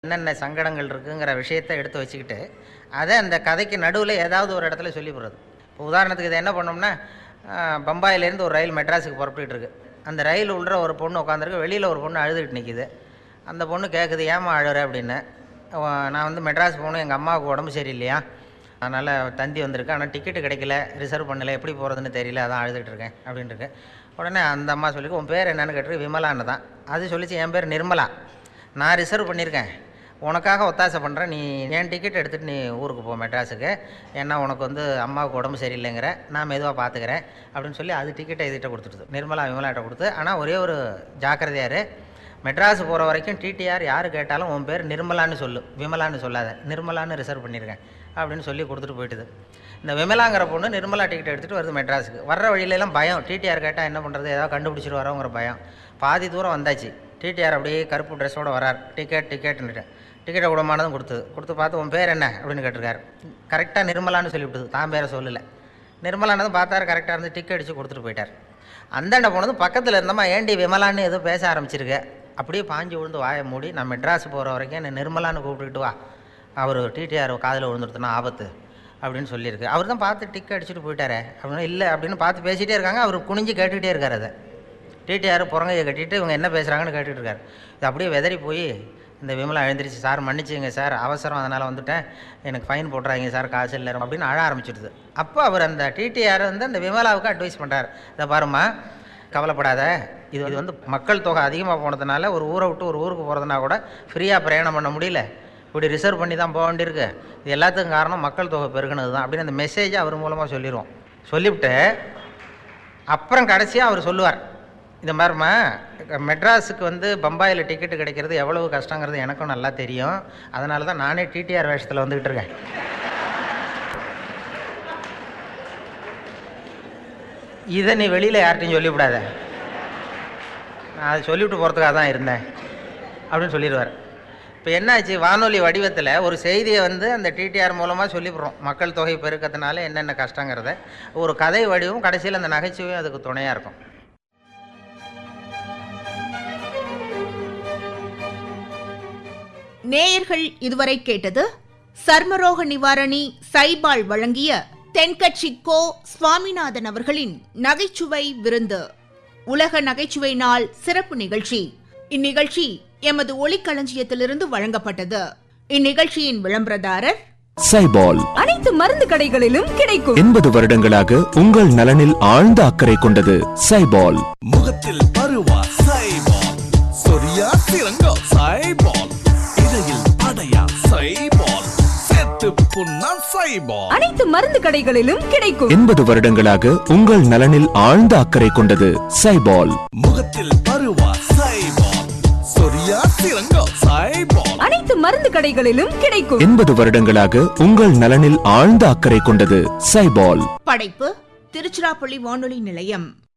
என்னென்ன சங்கடங்கள் இருக்குங்கிற விஷயத்தை எடுத்து வச்சுக்கிட்டு அதை அந்த கதைக்கு நடுவில் ஏதாவது ஒரு இடத்துல சொல்லி போடுறது இப்போ உதாரணத்துக்கு இதை என்ன பண்ணோம்னா ஆஹ், பம்பாயிலேருந்து ஒரு ரயில் மெட்ராஸுக்கு புறப்பட்டுட்டு இருக்கு அந்த ரயில் உள்ள ஒரு பொண்ணு உட்காந்துருக்கு வெளியில் ஒரு பொண்ணு அழுதுகிட்டு நிற்கிது அந்த பொண்ணு கேட்குது ஏமா அழுற அப்படின்னு அவன், நான் வந்து மெட்ராஸ் போகணும் எங்கள் அம்மாவுக்கு உடம்பு சரியில்லையா அதனால் தந்தி வந்திருக்கு ஆனால் டிக்கெட்டு கிடைக்கல ரிசர்வ் பண்ணல எப்படி போகிறதுன்னு தெரியல அதான் அழுதுட்டு இருக்கேன் அப்படின்னு இருக்கு உடனே அந்த அம்மா சொல்லி உன் பேர் என்னன்னு கேட்டு விமலான்னு தான் அது சொல்லிச்சு என் பேர் நிர்மலா நான் ரிசர்வ் பண்ணியிருக்கேன் உனக்காக ஒத்தாசை பண்ணுறேன் நீ என் டிக்கெட் எடுத்துகிட்டு நீ ஊருக்கு போ மெட்ராஸுக்கு ஏன்னா உனக்கு வந்து அம்மாவுக்கு உடம்பு சரியில்லைங்கிற நான் மெதுவாக பார்த்துக்கிறேன் அப்படின்னு சொல்லி அது டிக்கெட்டை இதுகிட்ட கொடுத்துடுது நிர்மலா விமலாட்ட கொடுத்து ஆனால் ஒரே ஒரு ஜாக்கிரதையார் மெட்ராஸ் போகிற வரைக்கும் டிடிஆர் யார் கேட்டாலும் உன் பேர் நிர்மலான்னு சொல்லு விமலான்னு சொல்லாத நிர்மலான்னு ரிசர்வ் பண்ணியிருக்கேன் அப்படின்னு சொல்லி கொடுத்துட்டு போயிட்டுது இந்த விமலாங்கிற பொண்ணு நிர்மலா டிக்கெட் எடுத்துகிட்டு வருது மெட்ராஸுக்கு வர்ற வழியிலலாம் பயம் டிடிஆர் கேட்டால் என்ன பண்ணுறது ஏதாவது கண்டுபிடிச்சிட்டு வரோங்கிற பயம் பாதி தூரம் வந்தாச்சு டிடிஆர் அப்படியே கருப்பு ட்ரெஸ்ஸோட வரார் டிக்கெட் டிக்கெட்னுட்டு டிக்கெட்டை விடமானதும் கொடுத்தது கொடுத்து பார்த்து உன் பேர் என்ன அப்படின்னு கேட்டிருக்காரு கரெக்டாக நிர்மலான்னு சொல்லிவிட்டது தான் பேரை சொல்லலை நிர்மலானதும் பார்த்தாரு கரெக்டாக இருந்து டிக்கெட் அடித்து கொடுத்துட்டு போயிட்டார் அந்தாண்ட போனதும் பக்கத்தில் இருந்தம்மா ஏண்டி விமலான்னு ஏதோ பேச ஆரம்பிச்சிருக்க அப்படியே பாஞ்சு விழுந்து வாயை மூடி நான் மெட்ராஸ் போகிற வரைக்கும் என்னை நிர்மலான்னு கூப்பிட்டுக்கிட்டு வா அவர் டிடிஆர் காதில் விழுந்துருத்துனா ஆபத்து அப்படின்னு சொல்லியிருக்கு அவர் தான் பார்த்து டிக்கெட் அடிச்சுட்டு போயிட்டாரே அப்படின்னு இல்லை அப்படின்னு பார்த்து பேசிகிட்டே இருக்காங்க அவர் குனிஞ்சு கேட்டுக்கிட்டே இருக்கார் அதை டிடிஆர் புறங்கையை கட்டிட்டு இவங்க என்ன பேசுகிறாங்கன்னு கேட்டுட்டு இருக்காரு இது அப்படியே வெதறி போய் இந்த விமலா எழுந்திரிச்சு சார் மன்னிச்சுங்க சார் அவசரம் அதனால் வந்துட்டேன் எனக்கு ஃபைன் போட்டுறாங்க சார் காசு இல்லை அப்படின்னு அழ ஆரம்பிச்சிடுது அப்போ அவர் அந்த டிடிஆர் வந்து அந்த விமலாவுக்கு அட்வைஸ் பண்ணுறாரு இதை பாரும்மா கவலைப்படாத இது இது வந்து மக்கள் தொகை அதிகமாக போனதுனால ஒரு ஊரை விட்டு ஒரு ஊருக்கு போகிறதுனா கூட ஃப்ரீயாக பிரயாணம் பண்ண முடியல இப்படி ரிசர்வ் பண்ணி தான் போக வேண்டியிருக்கு இது எல்லாத்துக்கும் காரணம் மக்கள் தொகை பெருகினது தான் அப்படின்னு அந்த மெசேஜை அவர் மூலமாக சொல்லிடுவோம் சொல்லிவிட்டு அப்புறம் கடைசியாக அவர் சொல்லுவார் இந்த மாதிரிம்மா மெட்ராஸுக்கு வந்து பம்பாயில் டிக்கெட்டு கிடைக்கிறது எவ்வளவு கஷ்டங்கிறது எனக்கும் நல்லா தெரியும் அதனால தான் நானே டிடிஆர் வேஷத்தில் வந்துக்கிட்டு இருக்கேன் இதை நீ வெளியில் யார்ட்டையும் சொல்லிவிடாத நான் அதை சொல்லிவிட்டு போகிறதுக்காக தான் இருந்தேன் அப்படின்னு சொல்லிடுவார் இப்போ என்னாச்சு வானொலி வடிவத்தில் ஒரு செய்தியை வந்து அந்த டிடிஆர் மூலமாக சொல்லிவிடுறோம் மக்கள் தொகை பெருக்கத்தினால என்னென்ன கஷ்டங்கிறத ஒரு கதை வடிவம் கடைசியில் அந்த நகைச்சுவையும் அதுக்கு துணையாக இருக்கும் நேயர்கள் இதுவரை கேட்டது சர்மரோக நிவாரணி சைபால் வழங்கிய தென்கட்சி கோ சுவாமிநாதன் அவர்களின் நகைச்சுவை விருந்து உலக நகைச்சுவை நாள் சிறப்பு நிகழ்ச்சி இந்நிகழ்ச்சி எமது ஒளிக்களஞ்சியத்திலிருந்து வழங்கப்பட்டது இந்நிகழ்ச்சியின் விளம்பரதாரர் சைபால் அனைத்து மருந்து கடைகளிலும் கிடைக்கும் எண்பது வருடங்களாக உங்கள் நலனில் ஆழ்ந்த அக்கறை கொண்டது சைபால் முகத்தில் பருவா சைபால் சொரியா சிறங்கோ சைபால் இடையில் அடையா சைபால் செத்து புண்ணா சைபால் அனைத்து மருந்து கடைகளிலும் கிடைக்கும் எண்பது வருடங்களாக உங்கள் நலனில் ஆழ்ந்த அக்கறை கொண்டது சைபால் முகத்தில் பருவா சைபால் சொரியா சிறங்கோ சைபால் அனைத்து மருந்து கடைகளிலும் கிடைக்கும் எண்பது வருடங்களாக உங்கள் நலனில் ஆழ்ந்த அக்கறை கொண்டது சைபால் படைப்பு திருச்சிராப்பள்ளி வானொலி நிலையம்